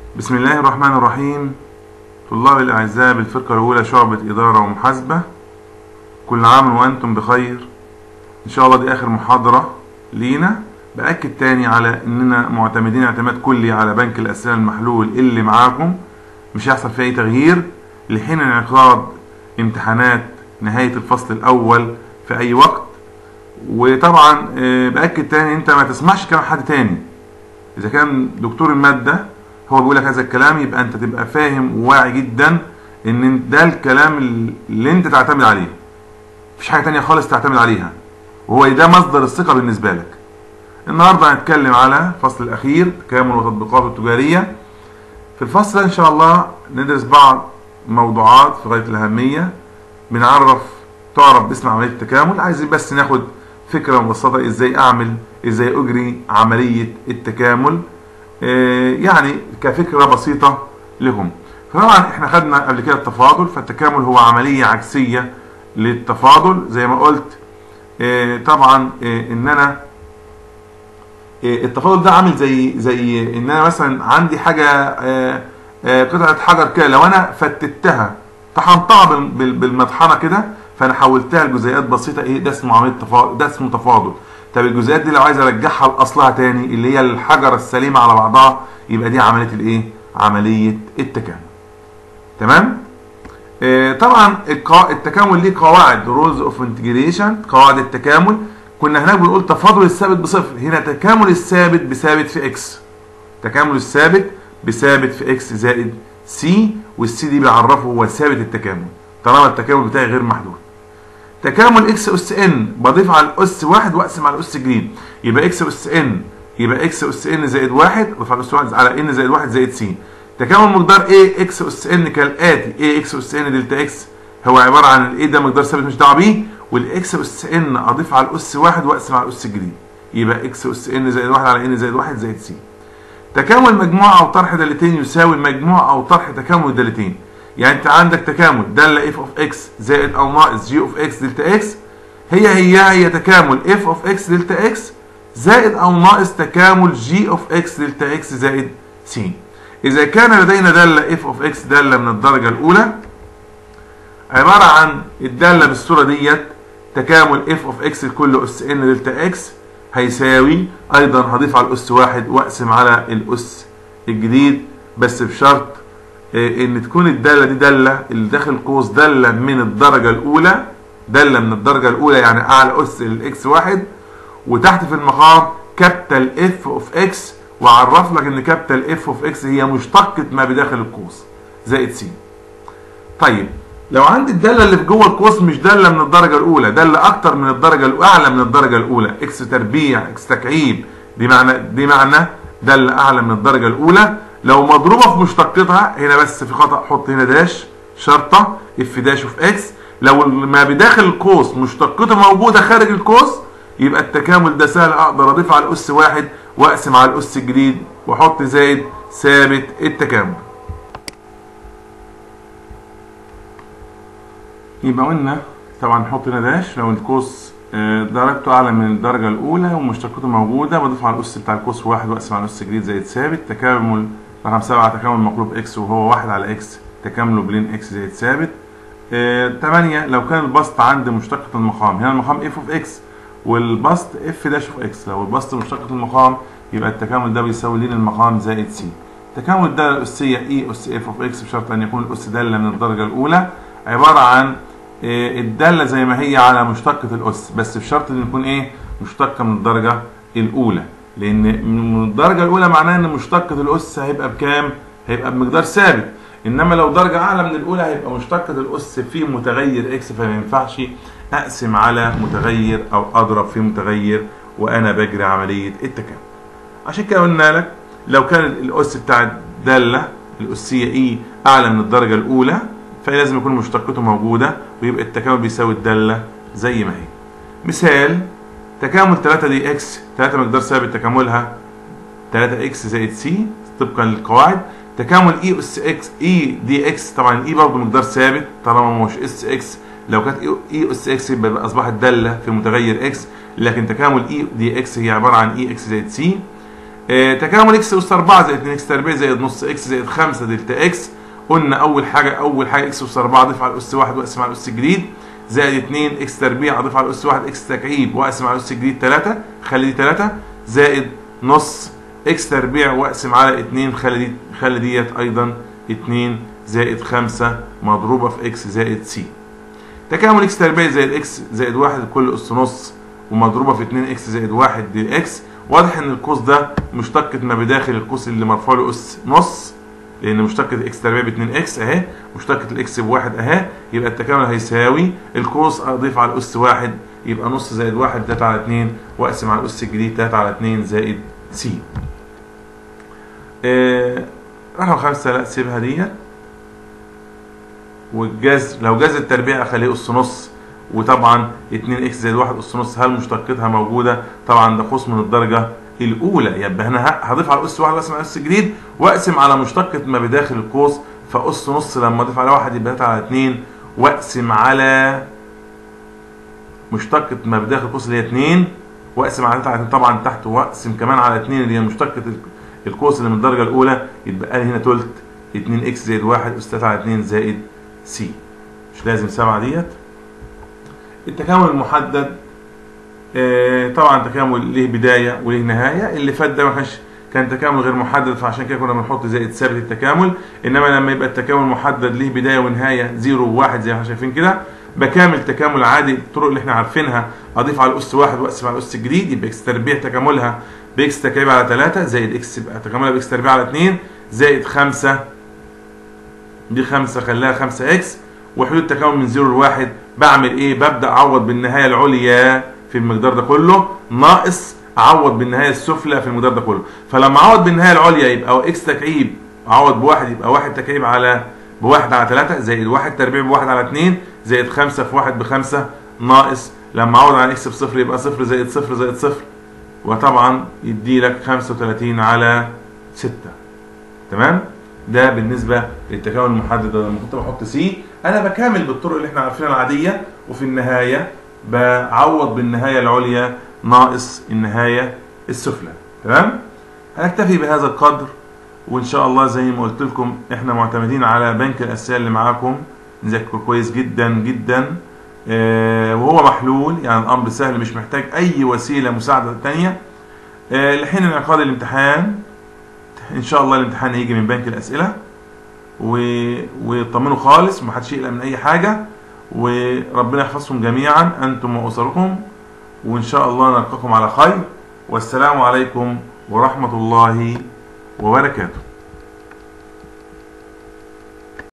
بسم الله الرحمن الرحيم طلاب الأعزاء بالفرقة الأولى شعبة إدارة ومحاسبة كل عام وأنتم بخير إن شاء الله دي آخر محاضرة لينا بأكد تاني على إننا معتمدين اعتماد كلي على بنك الأسئلة المحلول اللي معاكم مش هيحصل فيه أي تغيير لحين انعقاد امتحانات نهاية الفصل الأول في أي وقت وطبعا آه، بأكد تاني أنت ما تسمعش كلام حد تاني إذا كان دكتور المادة هو بيقول لك هذا الكلام يبقى أنت تبقى فاهم وواعي جدا إن ده الكلام اللي أنت تعتمد عليه مفيش حاجة تانية خالص تعتمد عليها وهو ده مصدر الثقة بالنسبة لك النهاردة هنتكلم على الفصل الأخير تكامل وتطبيقات التجارية في الفصل ده إن شاء الله ندرس بعض موضوعات في غاية الأهمية بنعرف تعرف باسم عملية التكامل عايزين بس ناخد فكرة مبسطة ازاي اعمل ازاي اجري عملية التكامل آه، يعني كفكرة بسيطة لهم فطبعا احنا خدنا قبل كده التفاضل فالتكامل هو عملية عكسية للتفاضل زي ما قلت آه، طبعا آه، ان انا آه، التفاضل ده عامل زي زي ان انا مثلا عندي حاجة آه، آه، قطعة حجر كده لو انا فتتها طحنتها بال- بال- بالمطحنة كده فانا حولتها لجزيئات بسيطة ايه ده اسمه عملية تفاضل ده اسمه تفاضل طب الجزيئات دي لو عايز ارجعها لاصلها تاني اللي هي الحجرة السليمة على بعضها يبقى دي عملية الايه عملية التكامل تمام آه، طبعا القا- التكامل ليه قواعد رولز اوف انتجريشن قواعد التكامل كنا هناك بنقول تفاضل الثابت بصفر هنا تكامل الثابت بثابت في اكس تكامل الثابت بثابت في اكس زائد سي والسي دي بيعرفه هو ثابت التكامل طالما التكامل بتاعي غير محدود تكامل اكس اس ان بضيف على الاس واحد واقسم على الاس جديد يبقى اكس اس ان يبقى اكس اس ان زائد واحد اضيف على الاس واحد على ان زائد واحد زائد سي تكامل مقدار ايه اكس اس ان كالاتي ايه اكس اس ان دلتا اكس هو عباره عن الايه ده مقدار ثابت مش دعوه بيه والاكس اس ان اضيف على الاس واحد واقسم على الاس الجديد يبقى اكس اس ان زائد واحد على ان زائد واحد زائد سي تكامل مجموع او طرح دالتين يساوي مجموع او طرح تكامل دالتين يعني انت عندك تكامل داله اف اوف اكس زائد او ناقص جي اوف اكس دلتا اكس هي هي هي تكامل اف اوف اكس دلتا اكس زائد او ناقص تكامل جي اوف اكس دلتا اكس زائد سي اذا كان لدينا داله اف اوف اكس داله من الدرجه الاولى عباره عن الداله بالصوره ديت تكامل اف اوف اكس لكل اس ان دلتا اكس هيساوي ايضا هضيف على الاس واحد واقسم على الاس الجديد بس بشرط آه، ان تكون الداله دي داله اللي داخل قوس داله من الدرجه الاولى داله من الدرجه الاولى يعني اعلى اس للاكس واحد وتحت في المقام كابيتال اف اوف اكس وعرف لك ان كابيتال اف اوف اكس هي مشتقه ما بداخل القوس زائد سي طيب لو عندي الداله اللي في جوه القوس مش داله من الدرجه الاولى داله اكتر من الدرجه الاعلى من الدرجه الاولى اكس تربيع اكس تكعيب دي معنى دي معنى داله اعلى من الدرجه الاولى لو مضروبه في مشتقتها هنا بس في خطا حط هنا داش شرطه اف داش اوف اكس لو ما بداخل القوس مشتقته موجوده خارج القوس يبقى التكامل ده سهل اقدر اضيف على الاس واحد واقسم على الاس الجديد واحط زائد ثابت التكامل يبقى قلنا طبعا نحط هنا داش لو القوس آه، درجته اعلى من الدرجه الاولى ومشتقته موجوده بضيف على الاس بتاع القوس واحد واقسم على الاس الجديد زائد ثابت تكامل رقم سبعة تكامل مقلوب اكس وهو واحد على اكس تكامله بلين اكس زائد ثابت آه، تمانية لو كان البسط عند مشتقة المقام هنا المقام اف اوف اكس والبسط اف داش اوف اكس لو البسط مشتقة المقام يبقى التكامل ده بيساوي لين المقام زائد سي تكامل الدالة الأسية اي أس اف اوف اكس بشرط أن يكون الأس دالة من الدرجة الأولى عبارة عن آه، الدالة زي ما هي على مشتقة الأس بس بشرط أن يكون إيه مشتقة من الدرجة الأولى لأن من الدرجة الأولى معناه أن مشتقة الأس هيبقى بكام؟ هيبقى بمقدار ثابت إنما لو درجة أعلى من الأولى هيبقى مشتقة الأس في متغير إكس فما ينفعش أقسم على متغير أو أضرب في متغير وأنا بجري عملية التكامل. عشان كده قلنا لك لو كان الاس بتاع الداله الاسيه اي اعلى من الدرجه الاولى فلازم يكون مشتقته موجوده ويبقى التكامل بيساوي الداله زي ما هي مثال تكامل 3 دي اكس 3 مقدار ثابت تكاملها 3 اكس زائد سي طبقا للقواعد تكامل اي اس اكس اي دي اكس طبعا اي برضه مقدار ثابت طالما مش اس اكس لو كانت اي اس اكس يبقى اصبحت داله في متغير اكس لكن تكامل اي دي اكس هي عباره عن اي اكس زائد سي آه تكامل اكس اس 4 زائد 2 اكس تربيع زائد نص اكس زائد 5 دلتا اكس قلنا اول حاجه اول حاجه اكس اس 4 اضيف على الاس 1 واقسم على الاس الجديد زائد 2 اكس تربيع اضيف على الاس 1 اكس تكعيب واقسم على الاس الجديد 3 خلي دي 3 زائد نص اكس تربيع واقسم على 2 خلي دي خلي ديت ايضا 2 زائد 5 مضروبه في اكس زائد سي تكامل اكس تربيع زائد اكس زائد 1 كل اس نص ومضروبه في 2 اكس زائد 1 دي اكس واضح ان القوس ده مشتقة ما بداخل القوس اللي مرفوع له اس نص لان مشتقة اكس تربيع ب 2 اكس اهي مشتقة الاكس بواحد اهي يبقى التكامل هيساوي القوس اضيف على الاس واحد يبقى نص زائد واحد 3 على 2 واقسم على الاس الجديد 3 على 2 زائد سي. آه رقم خمسة لا سيبها ديت والجذر لو جذر التربيع اخليه اس نص وطبعا 2 اكس زائد 1 اس نص هل مشتقتها موجوده؟ طبعا ده قوس من الدرجه الاولى يبقى انا هضيف على الاس 1 واقسم على الاس الجديد واقسم على مشتقه ما بداخل القوس فاس نص لما اضيف على 1 يبقى 3 على 2 واقسم على مشتقه ما بداخل القوس اللي هي 2 واقسم على 3 على 2 طبعا تحت واقسم كمان على 2 اللي هي مشتقه القوس اللي من الدرجه الاولى يتبقى لي هنا تلت 2 اكس زائد 1 اس 3 على 2 زائد سي مش لازم 7 ديت التكامل المحدد آه طبعا تكامل له بدايه وله نهايه اللي فات ده ما كانش كان تكامل غير محدد فعشان كده كنا بنحط زائد ثابت التكامل انما لما يبقى التكامل محدد له بدايه ونهايه 0 و1 زي ما احنا شايفين كده بكامل تكامل عادي الطرق اللي احنا عارفينها اضيف على الاس واحد واقسم على الاس الجديد يبقى اكس تربيع تكاملها باكس تكعيب على 3 زائد اكس يبقى تكاملها باكس تربيع على 2 زائد 5 دي 5 خليها 5 اكس وحدود التكامل من 0 ل 1 بعمل ايه؟ ببدا اعوض بالنهايه العليا في المقدار ده كله ناقص اعوض بالنهايه السفلى في المقدار ده كله فلما اعوض بالنهايه العليا يبقى اكس تكعيب اعوض بواحد يبقى واحد تكعيب على بواحد على 3 زائد واحد تربيع بواحد على 2 زائد 5 في واحد بخمسة ناقص لما اعوض عن اكس بصفر يبقى صفر زائد صفر زائد صفر وطبعا يدي لك 35 على 6 تمام ده بالنسبه للتكامل المحدد لما كنت بحط سي انا بكامل بالطرق اللي احنا عارفينها العاديه وفي النهايه بعوض بالنهايه العليا ناقص النهايه السفلى تمام هنكتفي بهذا القدر وان شاء الله زي ما قلت لكم احنا معتمدين على بنك الاسئله اللي معاكم نذاكره كويس جدا جدا آه وهو محلول يعني الامر سهل مش محتاج اي وسيله مساعده تانية آه لحين انعقاد الامتحان ان شاء الله الامتحان هيجي من بنك الاسئله و... وطمنوا خالص ومحدش يقلق من اي حاجه وربنا يحفظكم جميعا انتم واسركم وان شاء الله نلقاكم على خير والسلام عليكم ورحمه الله وبركاته